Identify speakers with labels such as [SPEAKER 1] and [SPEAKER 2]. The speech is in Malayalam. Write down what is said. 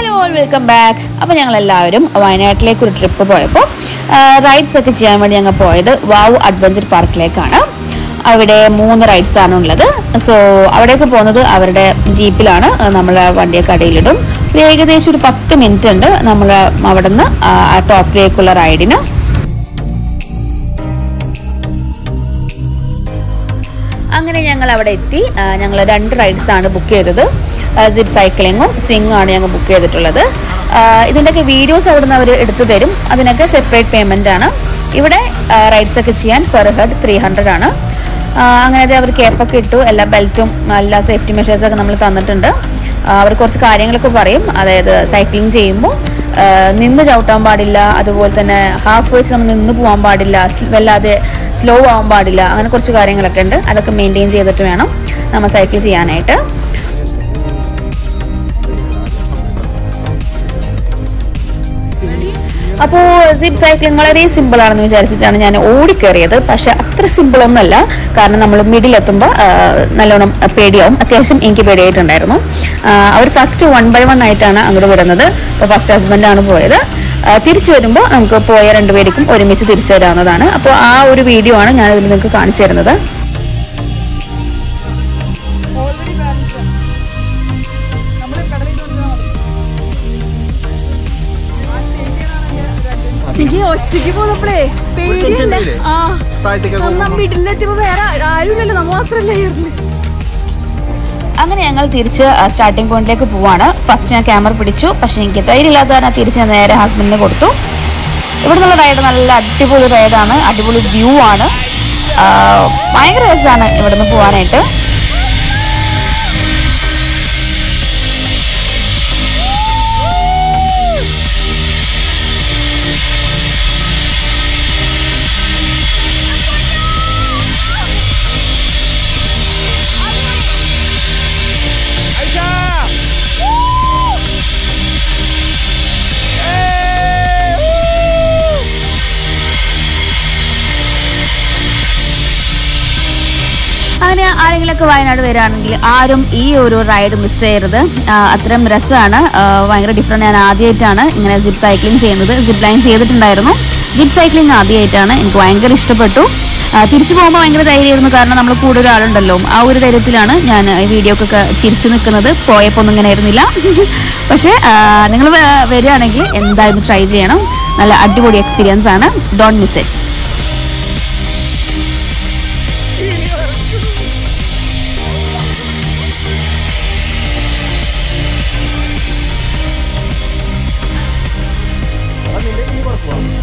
[SPEAKER 1] ഹലോ ഓൾ വെൽക്കം ബാക്ക് അപ്പോൾ ഞങ്ങൾ എല്ലാവരും വയനാട്ടിലേക്ക് ഒരു ട്രിപ്പ് പോയപ്പോൾ റൈഡ്സ് ഒക്കെ ചെയ്യാൻ വേണ്ടി ഞങ്ങൾ പോയത് വാവ് അഡ്വഞ്ചർ പാർക്കിലേക്കാണ് അവിടെ മൂന്ന് റൈഡ്സ് ആണ് ഉള്ളത് സോ അവിടേക്ക് പോകുന്നത് അവരുടെ ജീപ്പിലാണ് നമ്മൾ വണ്ടിയൊക്കെ അടിയിലിടും ഒരു ഏകദേശം ഒരു പത്ത് മിനിറ്റ് ഉണ്ട് നമ്മൾ അവിടെ നിന്ന് ആ ടോപ്പിലേക്കുള്ള റൈഡിന് അങ്ങനെ ഞങ്ങൾ അവിടെ എത്തി ഞങ്ങൾ രണ്ട് റൈഡ്സ് ആണ് ബുക്ക് ചെയ്തത് സിപ്പ് സൈക്ലിങ്ങും സ്വിങ്ങും ആണ് ഞങ്ങൾ ബുക്ക് ചെയ്തിട്ടുള്ളത് ആ, ഇതിൻ്റെയൊക്കെ വീഡിയോസ് അവിടെ നിന്ന് അവർ എടുത്തു തരും അതിനൊക്കെ സെപ്പറേറ്റ് പേയ്മെൻ്റ് ആണ് ഇവിടെ റൈഡ്സ് ഒക്കെ ചെയ്യാൻ പെർ ഹെഡ് ത്രീ ഹൺഡ്രഡ് ആണ് ആ, അങ്ങനെ അവർ കേപ്പൊക്കെ ഇട്ടു എല്ലാ ബെൽറ്റും എല്ലാ സേഫ്റ്റി മെഷേഴ്സൊക്കെ നമ്മൾ തന്നിട്ടുണ്ട് ആ, അവർ കുറച്ച് കാര്യങ്ങളൊക്കെ പറയും അതായത് സൈക്ലിംഗ് ചെയ്യുമ്പോൾ ആ, നിന്ന് ചവിട്ടാൻ പാടില്ല അതുപോലെ തന്നെ ഹാഫ് വെച്ച് നമ്മൾ നിന്ന് പോകാൻ പാടില്ല സ് വല്ലാതെ സ്ലോ ആവാൻ പാടില്ല അങ്ങനെ കുറച്ച് കാര്യങ്ങളൊക്കെ ഉണ്ട് അതൊക്കെ മെയിൻറ്റെയിൻ ചെയ്തിട്ട് വേണം നമ്മൾ സൈക്കിൾ ചെയ്യാനായിട്ട് അപ്പോൾ സിപ്പ് സൈക്ലിംഗ് വളരെ സിമ്പിൾ ആണെന്ന് വിചാരിച്ചിട്ടാണ് ഞാൻ ഓടിക്കേറിയത് പക്ഷെ അത്ര സിമ്പിൾ ഒന്നല്ല കാരണം നമ്മൾ മിഡിലെത്തുമ്പോൾ നല്ലോണം പേടിയാവും അത്യാവശ്യം എനിക്ക് പേടിയായിട്ടുണ്ടായിരുന്നു അവർ ഫസ്റ്റ് വൺ ബൈ വൺ ആയിട്ടാണ് അങ്ങോട്ട് വിടുന്നത് അപ്പോൾ ഫസ്റ്റ് ഹസ്ബൻഡാണ് പോയത് ആ, തിരിച്ചു വരുമ്പോൾ നമുക്ക് പോയ രണ്ടുപേർക്കും ഒരുമിച്ച് തിരിച്ചു വരാവുന്നതാണ് അപ്പോൾ ആ ഒരു വീഡിയോ ആണ് ഞാൻ ഇതിൽ നിങ്ങൾക്ക് കാണിച്ചു തരുന്നത്
[SPEAKER 2] ഓൾറെഡി ബാലൻസ് നമ്മൾ കടലിൽ എനിക്ക് ഒറ്റയ്ക്ക് പോന്നപ്പോഴേ പേടിയല്ല ആ നമ്മ വീട്ടിലെത്തിയപ്പോ വേറെ ആരുമില്ലല്ലോ നമ്മ മാത്രല്ലേ
[SPEAKER 1] അങ്ങനെ ഞങ്ങൾ തിരിച്ച് സ്റ്റാർട്ടിംഗ് പോയിന്റിലേക്ക് പോവാണ് ഫസ്റ്റ് ഞാൻ ക്യാമറ പിടിച്ചു പക്ഷെ എനിക്ക് ധൈര്യമില്ലാത്ത കാരണം തിരിച്ച് ഞാൻ നേരെ ഹസ്ബൻഡിന് കൊടുത്തു ഇവിടെ നിന്നുള്ള റൈഡ് നല്ല അടിപൊളി റൈഡാണ് അടിപൊളി വ്യൂ ആണ് ആ, ഭയങ്കര രസമാണ് ഇവിടെ നിന്ന് പോകാനായിട്ട് അങ്ങനെ ആരെങ്കിലുമൊക്കെ വയനാട് വരികയാണെങ്കിൽ ആരും ഈ ഒരു റൈഡ് മിസ് ചെയ്യരുത് ആ, അത്രയും രസമാണ് ആ, ഭയങ്കര ഡിഫറെൻറ്റ് ഞാൻ ആദ്യമായിട്ടാണ് ഇങ്ങനെ സിപ്പ് സൈക്ലിംഗ് ചെയ്യുന്നത് സിപ്പ് ലൈൻ ചെയ്തിട്ടുണ്ടായിരുന്നു സിപ്പ് സൈക്ലിംഗ് ആദ്യമായിട്ടാണ് എനിക്ക് ഭയങ്കര ഇഷ്ടപ്പെട്ടു ആ, തിരിച്ചു പോകുമ്പോൾ ഭയങ്കര ധൈര്യമായിരുന്നു കാരണം നമ്മൾ കൂടെ ഒരാളുണ്ടല്ലോ ആ ഒരു ധൈര്യത്തിലാണ് ഞാൻ ഈ വീഡിയോക്കൊക്കെ ചിരിച്ചു നിൽക്കുന്നത് പോയപ്പോൾ ഒന്നും ഇങ്ങനെ ആയിരുന്നില്ല പക്ഷേ നിങ്ങൾ വരികയാണെങ്കിൽ എന്തായാലും ട്രൈ ചെയ്യണം നല്ല അടിപൊളി എക്സ്പീരിയൻസ് ആണ് ഡോണ്ട് മിസ് ഇറ്റ്
[SPEAKER 3] നിന്റെ ഈ കുഴപ്പമാണ്